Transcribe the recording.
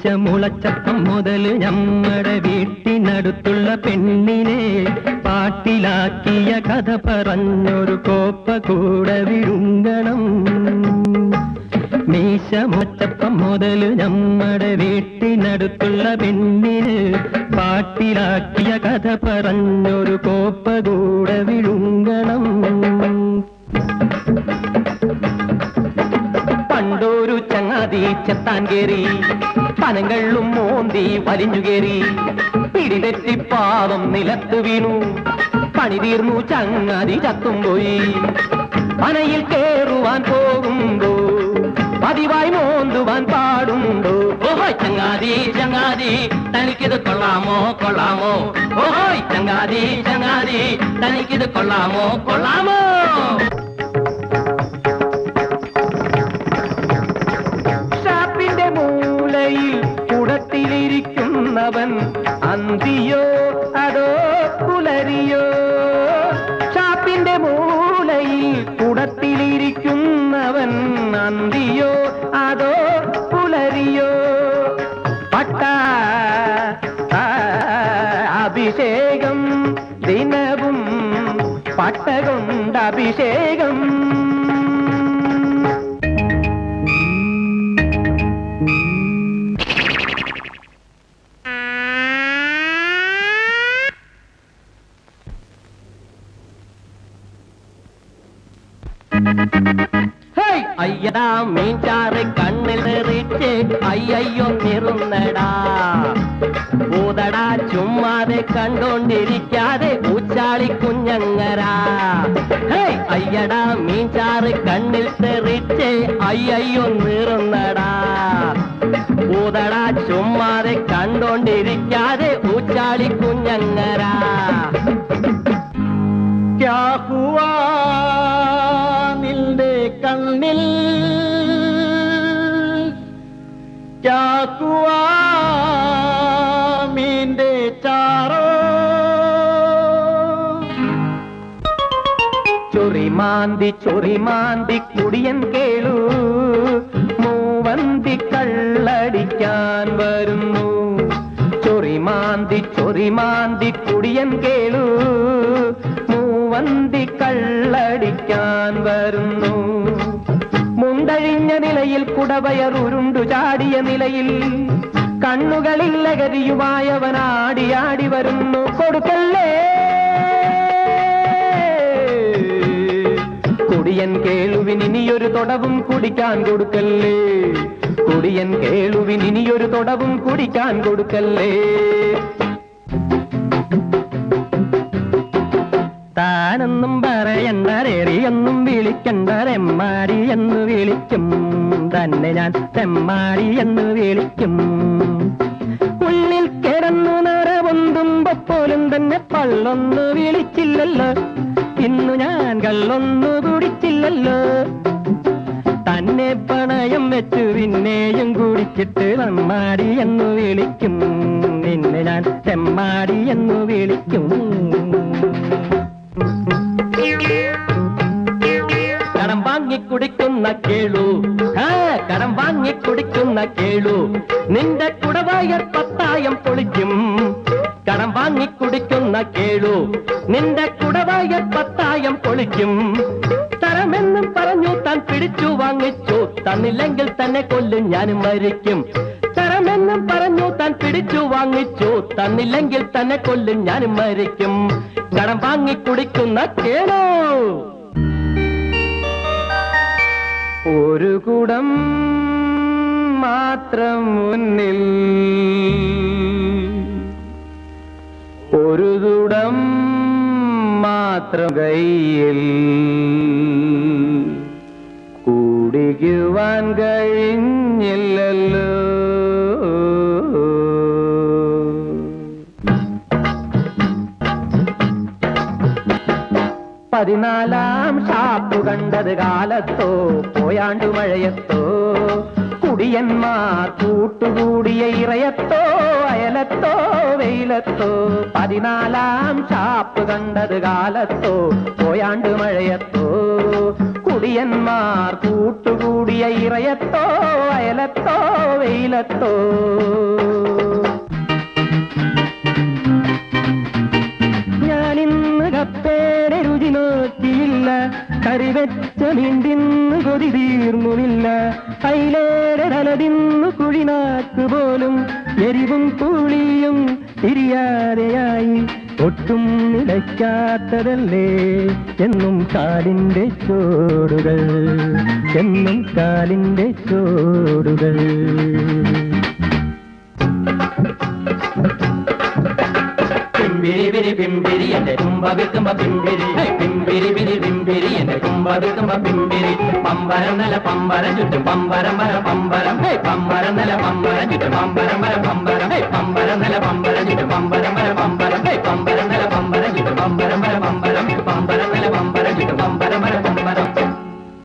മീശ മുളച്ചപ്പം മുതൽ നമ്മടെ വീട്ടിനടുത്തുള്ള പെണ്ണിനെ പാട്ടിലാക്കിയ കഥ പറഞ്ഞൊരു കോപ്പ കൂടെ വിഴുങ്ങണം മീശ മുളച്ചപ്പം മുതൽ നമ്മടെ വീട്ടിനടുത്തുള്ള പെണ്ണിന് പാട്ടിലാക്കിയ കഥ പറഞ്ഞൊരു കോപ്പ കൂടെ വിഴുങ്ങണം പണ്ടൊരു ചങ്ങാതി ചെത്താൻ കേറി പനങ്ങളും മോന്തി വലിഞ്ഞു കേറി പിടിതെറ്റി പാവം നിലത്ത് വീണു പണി തീർന്നു ചങ്ങാതി ചത്തും പോയി പനയിൽ കേറുവാൻ പോകുമ്പോ പതിവായി മോന്തുവാൻ പാടുണ്ടോ ഓഹോയ് ചങ്ങാതി ചങ്ങാതി തനിക്കിത് കൊള്ളാമോ കൊള്ളാമോ ഓഹോയ് ചങ്ങാതി ചങ്ങാതി തനിക്കിത് കൊള്ളാമോ കൊള്ളാമോ ഷാപ്പിന്റെ മൂലയിൽ കുടത്തിലിരിക്കുന്നവൻ അന്തിയോ അതോ പുലരിയോ ഷാപ്പിന്റെ മൂലയിൽ കുടത്തിലിരിക്കുന്നവൻ അന്തിയോ അതോ പുലരിയോ പട്ട ആ, അഭിഷേകം ദിനവും പട്ട കൊണ്ട് അഭിഷേകം ഹേയ്! അയ്യടാ മീൻചാറ് കണ്ണിൽ തെറിച്ച് അയ്യയ്യോ നിറുന്നടാ ഊതടാ ചുമ്മാതെ കണ്ടോണ്ടിരിക്കാതെ ഊച്ചാളി കുഞ്ഞങ്ങരാ ഹേയ്! അയ്യടാ മീൻചാറ് കണ്ണിൽ തെറിച്ച് അയ്യയ്യോ നിറുന്നടാ ഊതടാ ചുമ്മാതെ കണ്ടോണ്ടിരിക്കാതെ ഊച്ചാളി കുഞ്ഞങ്ങരാ ക്യാ ഹുവാ നിന്റെ കണ്ണിൽ ക്യാ ഹുവാ മീന്റെ ചാറോ ചൊറിമാന്തി ചൊറിമാന്തി കുടിയൻ കേളു മൂവന്തി കള്ളടിക്കാൻ വരുന്നു ചൊറിമാന്തി ചൊറിമാന്തി കുടിയൻ കേളു മൂവന്തി കള്ളടിക്കാൻ വരുന്നു മുണ്ടഴിഞ്ഞ നിലയിൽ കുടവയർ ഉരുണ്ടു ചാടിയ നിലയിൽ കണ്ണുകളിൽ ലഹരിയുമായവനാടിയാടി വരുന്നു കൊടുക്കല്ലേ കുടിയൻ കേളുവിന് ഇനിയൊരു തൊടവും കുടിക്കാൻ കൊടുക്കല്ലേ കുടിയൻ കേളുവിന് ഇനിയൊരു തൊടവും കുടിക്കാൻ കൊടുക്കല്ലേ താനെന്നും പറയണ്ടരേറിയൊന്നും വിളിക്കണ്ടരെമ്മാടി എന്ന് വിളിക്കും തന്നെ ഞാൻ തെമ്മാടി എന്ന് വിളിക്കും ഉള്ളിൽ കിടന്നു നരപൊന്തുമ്പോ പോലും തന്നെ പള്ളൊന്നു വിളിച്ചില്ലല്ലോ ഇന്നു ഞാൻ കള്ളൊന്നു കുടിച്ചില്ലല്ലോ തന്നെ പണയം വെച്ചു പിന്നെയും കുടിച്ചിട്ട് നമ്മാടി എന്ന് വിളിക്കും നിന്നെ ഞാൻ തെമ്മാടി എന്ന് വിളിക്കും കടം വാങ്ങി കുടിക്കുന്ന കേളു ആ കടം വാങ്ങി കുടിക്കുന്ന കേളു നിന്റെ കുടവായർ പത്തായം പൊളിക്കും കടം വാങ്ങി കുടിക്കുന്ന കേളു നിന്റെ കുടവായർ പത്തായം പൊളിക്കും തരമെന്നും പറഞ്ഞു താൻ പിടിച്ചു വാങ്ങിച്ചു തന്നില്ലെങ്കിൽ തന്നെ കൊല്ലും ഞാനും മരിക്കും തരമെന്നും പറഞ്ഞു താൻ പിടിച്ചു വാങ്ങിച്ചു തന്നില്ലെങ്കിൽ തന്നെ കൊല്ലും ഞാനും മരിക്കും കടം വാങ്ങി കുടിക്കുന്ന കേളു ഒരു കുടം മാത്രം മുന്നിൽ ഒരു കുടം മാത്രം കയ്യിൽ കുടിക്കുവാൻ കഴിഞ്ഞില്ലല്ലോ പതിനാലാം ഷാപ്പു കണ്ടത് കാലത്തോ പോയാണ്ടു മഴയത്തോ കുടിയന്മാർ കൂട്ടുകൂടിയ ഇറയത്തോ അയലത്തോ വെയിലത്തോ പതിനാലാം ഷാപ്പ് കണ്ടത് കാലത്തോ പോയാണ്ടു മഴയത്തോ കുടിയ ഇടയന്മാർ കൂട്ടുകൂടിയ ഇറയത്തോ അയലത്തോ വെയിലത്തോ ഞാനിന്ന് കപ്പേടെ രുചി നോക്കിയില്ല കറിവെച്ച മീണ്ടിന്ന് കൊതി തീർന്നുമില്ല അയിലേടെ തലതിന്നു കുഴിനാക്ക് പോലും എരിവും പുളിയും തിരിയാതെയായി ഒട്ടും നിലയ്ക്കാത്തതല്ലേ എന്നും കാലിന്റെ ചോടുകൾ എന്നും കാലിന്റെ ചോടുകൾ പിമ്പിരി പിരി പിമ്പിരി എന്റെ കുമ്പ വിൽക്കുമ്പ പിമ്പിരി പിമ്പിരി പിരി പിമ്പിരി എന്റെ കുമ്പ വിൽക്കുമ്പ പിമ്പിരി പമ്പരം നില പമ്പരം ചുറ്റും പമ്പരം വര പമ്പരം ഹേ, പമ്പരം നില പമ്പരം ചുറ്റും പമ്പരം വര പമ്പരം ഹേ, പമ്പരം നില പമ്പരം ചുറ്റും പമ്പരം വര പമ്പരം ഹേ, പമ്പരം നില പമ്പരം ചുറ്റും പമ്പരം വര പമ്പരം